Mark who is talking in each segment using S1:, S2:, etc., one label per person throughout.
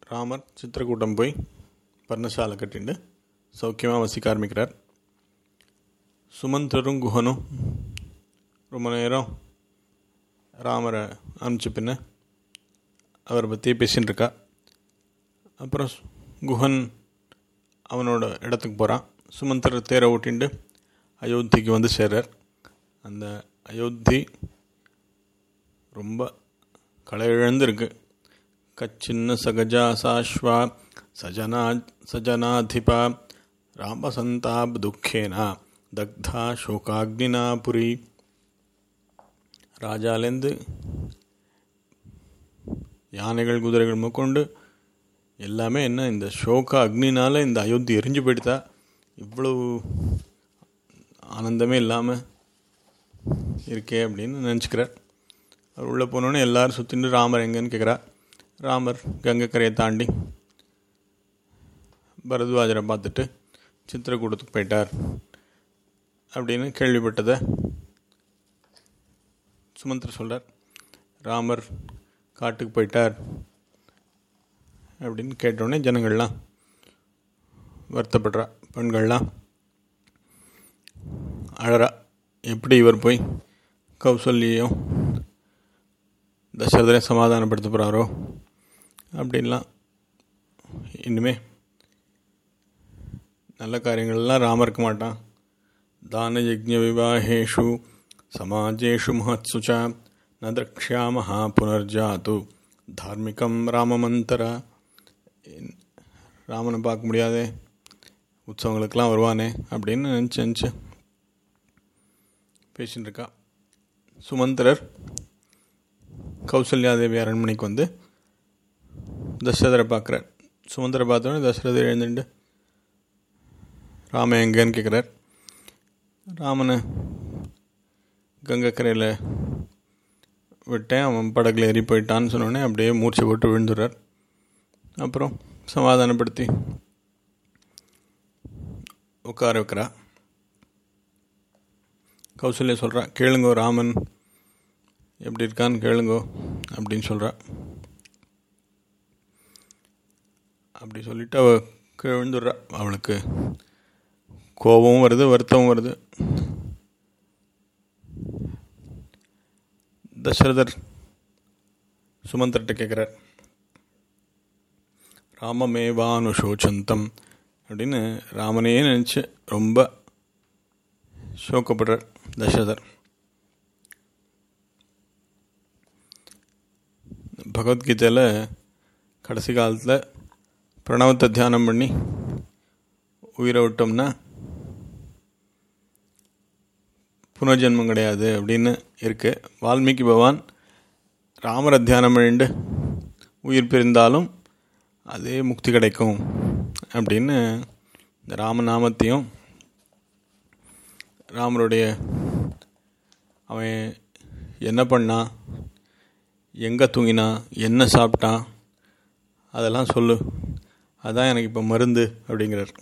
S1: ராமர் சித்திரக்கூட்டம் போய் பர்ணசாலை கட்டிண்டு சௌக்கியமாக வசிக்க ஆரம்பிக்கிறார் சுமந்திரரும் குஹனும் ரொம்ப நேரம் ராமரை அனுப்பிச்ச பின்ன அவரை பற்றி பேசின்னு இருக்கா அப்புறம் குஹன் அவனோட இடத்துக்கு போகிறான் சுமந்திரர் தேரை ஓட்டிண்டு அயோத்திக்கு வந்து சேர்றார் அந்த அயோத்தி ரொம்ப களை இழந்திருக்கு கச்சின்ன சகஜா சாஸ்வா சஜனா சஜனாதிபா ராமசந்தாப் துக்கேனா தக்தா சோகாக்னினா புரி ராஜாலேருந்து யானைகள் குதிரைகள் முக்கொண்டு எல்லாமே என்ன இந்த சோக அக்னினால் இந்த அயோத்தி எரிஞ்சு போயிடுதா இவ்வளவு ஆனந்தமே இல்லாமல் இருக்கே அப்படின்னு நினச்சிக்கிறார் அவர் உள்ளே போனோன்னே எல்லோரும் சுற்றிட்டு ராமர் எங்கன்னு கேட்குறா ராமர் கங்கைக்கரையை தாண்டி பரத்வாஜரை பார்த்துட்டு சித்திரக்கூடத்துக்கு போயிட்டார் அப்படின்னு கேள்விப்பட்டதை சுமந்திர சொல்கிறார் ராமர் காட்டுக்கு போயிட்டார் அப்படின்னு கேட்டோடனே ஜனங்கள்லாம் வருத்தப்படுறா பெண்கள்லாம் அழறா எப்படி இவர் போய் கௌசல்யம் தசரதரை சமாதானப்படுத்த போகிறாரோ அப்படின்லாம் இனிமே நல்ல காரியங்கள்லாம் ராம இருக்க மாட்டான் தான யஜ்ஞ விவாகேஷு சமாஜேஷு மகத்சு ச ந திரக்ஷாமஹா புனர்ஜாத்து தார்மிகம் ராமமந்தரா ராமனை பார்க்க முடியாதே உற்சவங்களுக்கெல்லாம் வருவானே அப்படின்னு நினச்சி நினச்சி பேசின்னு இருக்கா சுமந்திரர் கௌசல்யாதேவி அரண்மனைக்கு வந்து தசரதரை பார்க்குறார் சுமந்திர பார்த்தோன்னே தசரதர் எழுந்துட்டு ராம எங்கன்னு கேட்குறார் ராமனை கங்கைக்கரையில் விட்டேன் அவன் படகுல ஏறி போயிட்டான்னு சொன்னோடனே அப்படியே மூர்ச்சை போட்டு விழுந்துடுறார் அப்புறம் சமாதானப்படுத்தி உட்கார வைக்கிறா கௌசல்யா சொல்கிறா கேளுங்கோ ராமன் எப்படி இருக்கான்னு கேளுங்கோ அப்படின்னு சொல்கிறா அப்படி சொல்லிட்டு அவ விழுந்துடுறா அவளுக்கு கோபமும் வருது வருத்தமும் வருது தசரதர் சுமந்திரட்ட கேட்குறார் ராமமேவானுஷோச்சந்தம் அப்படின்னு ராமனே நினச்சி ரொம்ப சோக்கப்படுறார் தசரதர் பகவத்கீதையில் கடைசி காலத்தில் பிரணவத்தை தியானம் பண்ணி உயிரை விட்டோம்னா புனர்ஜென்மம் கிடையாது அப்படின்னு இருக்குது வால்மீகி பகவான் ராமரை தியானம் பண்ணிட்டு உயிர் பிரிந்தாலும் அதே முக்தி கிடைக்கும் அப்படின்னு இந்த ராமநாமத்தையும் ராமருடைய அவன் என்ன பண்ணான் எங்கே தூங்கினான் என்ன சாப்பிட்டான் அதெல்லாம் சொல்லு அதான் எனக்கு இப்போ மருந்து அப்படிங்கிறார்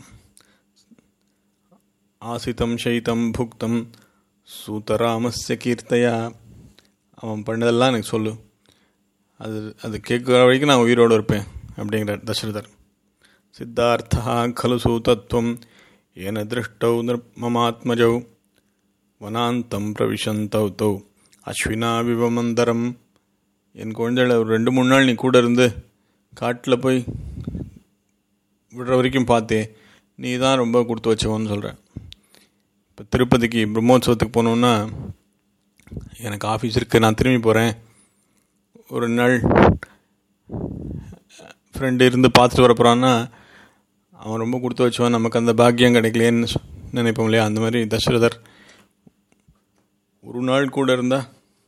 S1: ஆசித்தம் ஷைத்தம் புக்தம் சூத்தராமஸ்ய கீர்த்தையா அவன் பண்ணதெல்லாம் எனக்கு சொல்லு அது அது கேட்குற வரைக்கும் நான் உயிரோடு இருப்பேன் அப்படிங்கிறார் தசரதர் சித்தார்த்தா खलु சூதத்வம் ஏன திருஷ்டௌ மமாத்மஜௌ வனாந்தம் பிரவிசந்தௌ தௌ அஸ்வினா விவமந்தரம் என் குழந்தைகளை ஒரு ரெண்டு மூணு நாள் நீ கூட இருந்து காட்டில் போய் விடுற வரைக்கும் பார்த்தே நீ தான் ரொம்ப கொடுத்து வச்சவன்னு சொல்கிறேன் இப்போ திருப்பதிக்கு பிரம்மோத்சவத்துக்கு போனோன்னா எனக்கு ஆஃபீஸ் இருக்குது நான் திரும்பி போகிறேன் ஒரு நாள் ஃப்ரெண்டு இருந்து பார்த்துட்டு வர போகிறான்னா அவன் ரொம்ப கொடுத்து வச்சுவான் நமக்கு அந்த பாக்கியம் கிடைக்கலையேன்னு நினைப்போம் இல்லையா அந்த மாதிரி தசரதர் ஒரு நாள் கூட இருந்தால்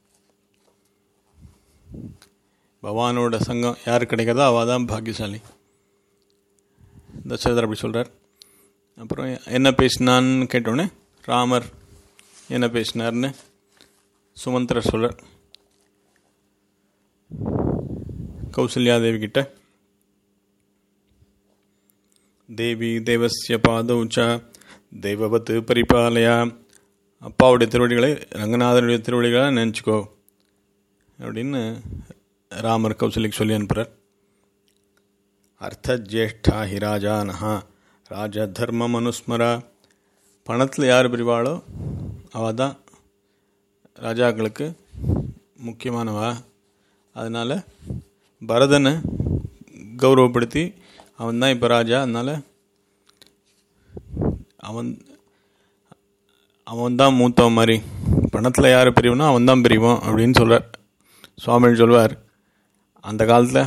S1: பகவானோட சங்கம் யார் கிடைக்கிறதோ அவள் தான் பாக்கியசாலி தசரதர் அப்படி சொல்கிறார் அப்புறம் என்ன பேசினான்னு கேட்டோடனே ராமர் என்ன பேசினார்னு சுமந்திரர் சொல்கிறார் கௌசல்யாதேவி கிட்ட தேவி தேவசிய பாதௌச்ச தெய்வவத்து பரிபாலயா அப்பாவுடைய திருவடிகளை ரங்கநாதனுடைய திருவடிகளை நினச்சிக்கோ அப்படின்னு ராமர் கௌசல்யக்கு சொல்லி அனுப்புகிறார் அர்த்தஜேஷ்டா ஹி ராஜானஹா ராஜ தர்மம் அனுஸ்மரா பணத்தில் யார் பிரிவாளோ அவள் தான் ராஜாக்களுக்கு முக்கியமானவா அதனால் பரதனை கௌரவப்படுத்தி அவன் தான் இப்போ ராஜா அதனால் அவன் அவன் தான் மூத்தவன் மாதிரி பணத்தில் யார் பிரிவனோ அவன் தான் பிரிவோம் அப்படின்னு சொல்கிறார் சுவாமிகள் சொல்வார் அந்த காலத்தில்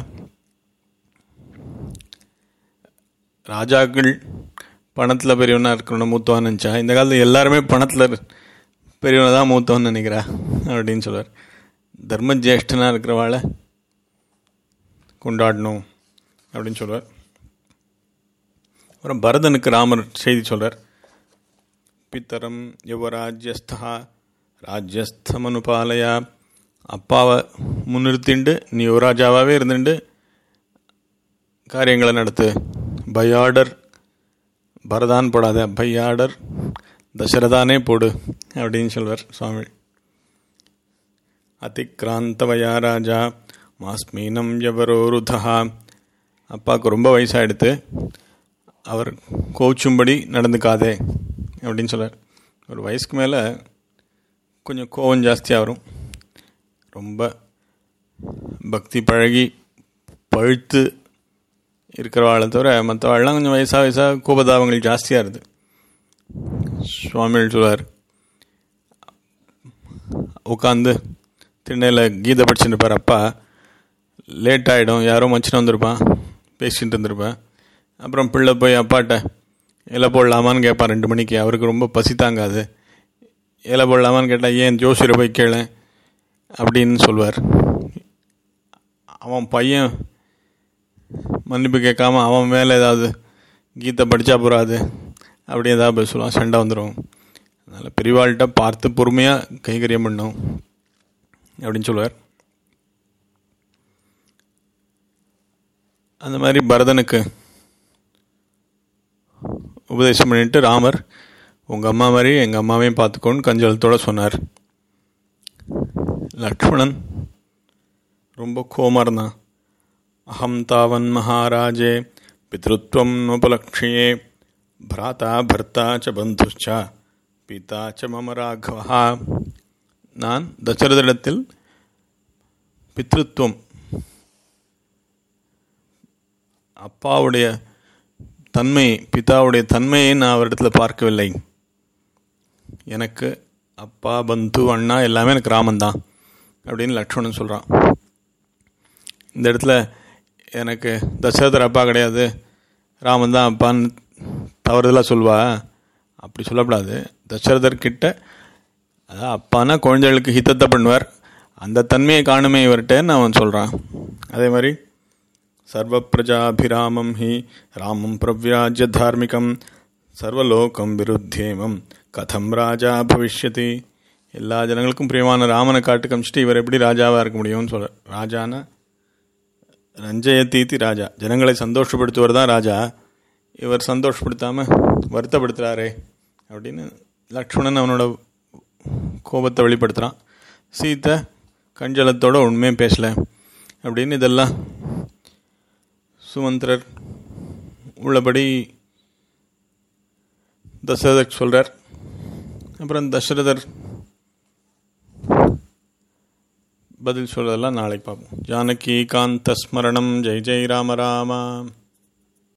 S1: ராஜாக்கள் பணத்தில் பெரியவனாக இருக்கணும் மூத்தவன் நினச்சா இந்த காலத்தில் எல்லாருமே பணத்தில் பெரியவனை தான் மூத்தவன் நினைக்கிறா அப்படின்னு சொல்வார் தர்ம ஜேஷ்டனாக இருக்கிறவாளை கொண்டாடணும் அப்படின்னு சொல்வார் அப்புறம் பரதனுக்கு ராமர் செய்தி சொல்கிறார் பித்தரம் யுவராஜ்யஸ்தா ராஜ்யஸ்தமனுபாலயா அப்பாவை முன்னிறுத்திண்டு நீ யுவராஜாவாகவே இருந்துட்டு காரியங்களை நடத்து பை ஆர்டர் பரதான் போடாத பை ஆர்டர் தசரதானே போடு அப்படின்னு சொல்வார் சுவாமி அதிக்ராந்தவயா ராஜா மாஸ்மீனம் யவரோருதா அப்பாவுக்கு ரொம்ப வயசாகிடுத்து அவர் கோச்சும்படி நடந்துக்காதே அப்படின்னு சொல்கிறார் ஒரு வயசுக்கு மேலே கொஞ்சம் கோவம் ஜாஸ்தியாக வரும் ரொம்ப பக்தி பழகி பழுத்து இருக்கிறவாளை தவிர மற்றவாள்லாம் கொஞ்சம் வயசாக வயசாக கோபதாபங்கள் ஜாஸ்தியாக இருக்குது சுவாமிகள் சொல்வார் உட்காந்து திண்ணையில் கீதை படிச்சுட்டு இருப்பார் அப்பா லேட் ஆகிடும் யாரோ மச்சின்னு வந்திருப்பான் பேசிகிட்டு இருந்திருப்பேன் அப்புறம் பிள்ளை போய் அப்பாட்ட இலை போடலாமான்னு கேட்பான் ரெண்டு மணிக்கு அவருக்கு ரொம்ப பசி தாங்காது இலை போடலாமான்னு கேட்டால் ஏன் ஜோசியரை போய் கேளு அப்படின்னு சொல்வார் அவன் பையன் மன்னிப்பு கேட்காம அவன் மேலே ஏதாவது கீதை படித்தா போகாது அப்படி ஏதாவது போய் சொல்லுவான் சண்டை வந்துடும் அதனால் பெரியவாள்கிட்ட பார்த்து பொறுமையாக கைகரியம் பண்ணும் அப்படின்னு சொல்லுவார் அந்த மாதிரி பரதனுக்கு உபதேசம் பண்ணிட்டு ராமர் உங்கள் அம்மா மாதிரி எங்கள் அம்மாவையும் பார்த்துக்கோன்னு கஞ்சலத்தோடு சொன்னார் லக்ஷ்மணன் ரொம்ப கோமாக இருந்தான் அகம் தாவன் மகாராஜே பித்ருத்வம் நோபலக்ஷியே பிராத்தா பர்த்தா ச பந்துச்சா பிதா ச மம ராகவா நான் தசரதிடத்தில் பித்ருத்வம் அப்பாவுடைய தன்மை பிதாவுடைய தன்மையை நான் அவரிடத்தில் பார்க்கவில்லை எனக்கு அப்பா பந்து அண்ணா எல்லாமே எனக்கு ராமன் தான் அப்படின்னு லக்ஷ்மணன் சொல்கிறான் இந்த இடத்துல எனக்கு தசரதர் அப்பா கிடையாது ராமன் தான் அப்பான்னு தவறுதலாக சொல்வா அப்படி சொல்லக்கூடாது தசரதர் கிட்ட அதான் அப்பானா குழந்தைகளுக்கு ஹித்தத்தை பண்ணுவார் அந்த தன்மையை காணுமே இவர்கிட்டன்னு அவன் சொல்கிறான் அதே மாதிரி சர்வ பிரஜாபிராமம் ஹி ராமம் பிரவ்யாஜ்ய தார்மிகம் சர்வலோகம் விருத்தேமம் கதம் ராஜா பவிஷ்யதி எல்லா ஜனங்களுக்கும் பிரியமான ராமனை காட்டு காமிச்சிட்டு இவர் எப்படி ராஜாவாக இருக்க முடியும்னு சொல்ற ராஜானா ரஞ்சயத்தீதி ராஜா ஜனங்களை சந்தோஷப்படுத்துவர் தான் ராஜா இவர் சந்தோஷப்படுத்தாமல் வருத்தப்படுத்துகிறாரே அப்படின்னு லக்ஷ்மணன் அவனோட கோபத்தை வெளிப்படுத்துகிறான் சீத்தை கஞ்சலத்தோட உண்மையும் பேசலை அப்படின்னு இதெல்லாம் சுமந்திரர் உள்ளபடி தசரதர் சொல்கிறார் அப்புறம் தசரதர் பதில் சொல்றதெல்லாம் நாளைக்கு பார்ப்போம் ஜானகி காந்த ஸ்மரணம் ஜெய் ஜெய் ராம ராமா